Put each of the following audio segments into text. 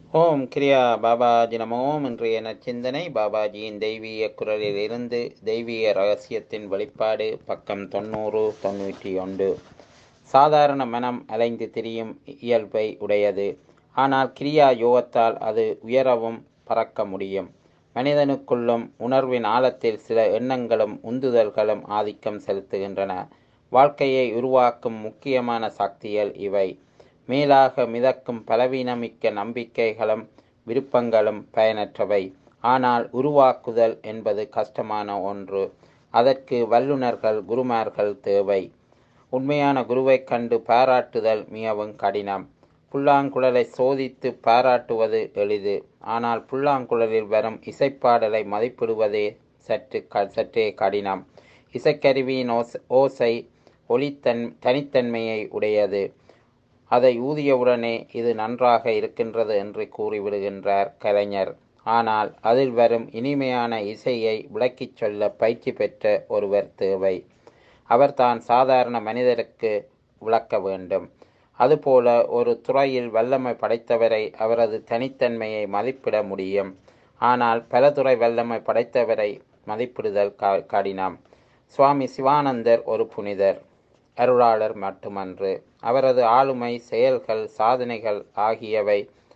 ஓம் கிரியா பாபாஜி நமோம் இன்றைய நச்சிந்தனை பாபாஜியின் தெய்வீக குரலில் இருந்து தெய்வீக ரகசியத்தின் வெளிப்பாடு பக்கம் தொண்ணூறு தொண்ணூற்றி ஒன்று சாதாரண மனம் அலைந்து திரியும் இயல்பை உடையது ஆனால் கிரியா யோகத்தால் அது உயரவும் பறக்க முடியும் மனிதனுக்குள்ளும் உணர்வின் ஆழத்தில் சில எண்ணங்களும் உந்துதல்களும் ஆதிக்கம் செலுத்துகின்றன வாழ்க்கையை உருவாக்கும் முக்கியமான சக்திகள் இவை மேலாக மிதக்கும் பலவீனமிக்க நம்பிக்கைகளும் விருப்பங்களும் பயனற்றவை ஆனால் உருவாக்குதல் என்பது கஷ்டமான ஒன்று அதற்கு வல்லுநர்கள் குருமார்கள் தேவை உண்மையான குருவைக் கண்டு பாராட்டுதல் மிகவும் கடினம் புல்லாங்குழலை சோதித்து பாராட்டுவது எளிது ஆனால் புல்லாங்குழலில் வரும் இசைப்பாடலை மதிப்பிடுவதே சற்று க சற்றே கடினம் இசைக்கருவியின் ஓஸ் ஓசை ஒளித்தன் தனித்தன்மையை உடையது அதை ஊதியவுடனே இது நன்றாக இருக்கின்றது என்று கூறிவிடுகின்றார் கலைஞர் ஆனால் அதில் வரும் இனிமையான இசையை விளக்கிச் சொல்ல பயிற்சி பெற்ற ஒருவர் தேவை அவர் தான் சாதாரண மனிதருக்கு விளக்க வேண்டும் அதுபோல ஒரு துறையில் வல்லமை படைத்தவரை அவரது தனித்தன்மையை மதிப்பிட முடியும் ஆனால் பல துறை வல்லமை படைத்தவரை மதிப்பிடுதல் க கடினம் சுவாமி சிவானந்தர் ஒரு புனிதர் அருளாளர் மட்டுமன்று அவரது ஆளுமை செயல்கள் சாதனைகள் ஆகியவை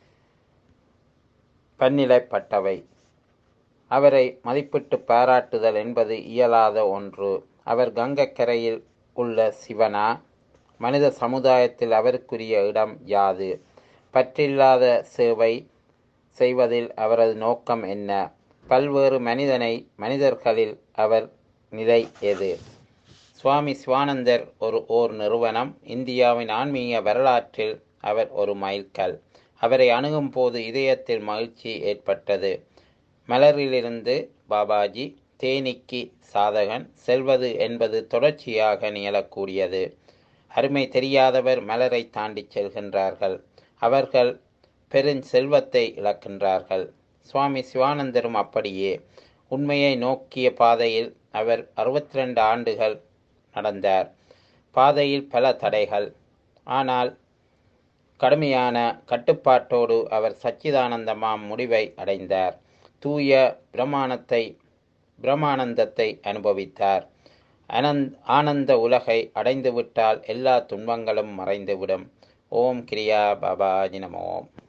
பன்னிலைப்பட்டவை அவரை மதிப்பிட்டு பாராட்டுதல் என்பது இயலாத ஒன்று அவர் கங்கக்கரையில் உள்ள சிவனா மனித சமுதாயத்தில் அவருக்குரிய இடம் யாது பற்றில்லாத சேவை செய்வதில் அவரது நோக்கம் என்ன பல்வேறு மனிதனை மனிதர்களில் அவர் நிலை எது சுவாமி சிவானந்தர் ஒரு ஓர் நிறுவனம் இந்தியாவின் ஆன்மீக வரலாற்றில் அவர் ஒரு மைல்கல் அவரை அணுகும் போது இதயத்தில் மகிழ்ச்சி ஏற்பட்டது மலரிலிருந்து பாபாஜி தேனிக்கு சாதகன் செல்வது என்பது தொடர்ச்சியாக நிகழக்கூடியது அருமை தெரியாதவர் மலரை தாண்டி செல்கின்றார்கள் அவர்கள் பெருஞ்செல்வத்தை இழக்கின்றார்கள் சுவாமி சிவானந்தரும் அப்படியே உண்மையை நோக்கிய பாதையில் அவர் அறுபத்தி ரெண்டு ஆண்டுகள் நடந்தார் பாதையில் பல தடைகள் ஆனால் கடுமையான கட்டுப்பாட்டோடு அவர் சச்சிதானந்தமாம் முடிவை அடைந்தார் தூய பிரமாணத்தை பிரமானந்தத்தை அனுபவித்தார் அனந்த் ஆனந்த உலகை அடைந்துவிட்டால் எல்லா துன்பங்களும் மறைந்துவிடும் ஓம் கிரியா பாபாஜி நமோம்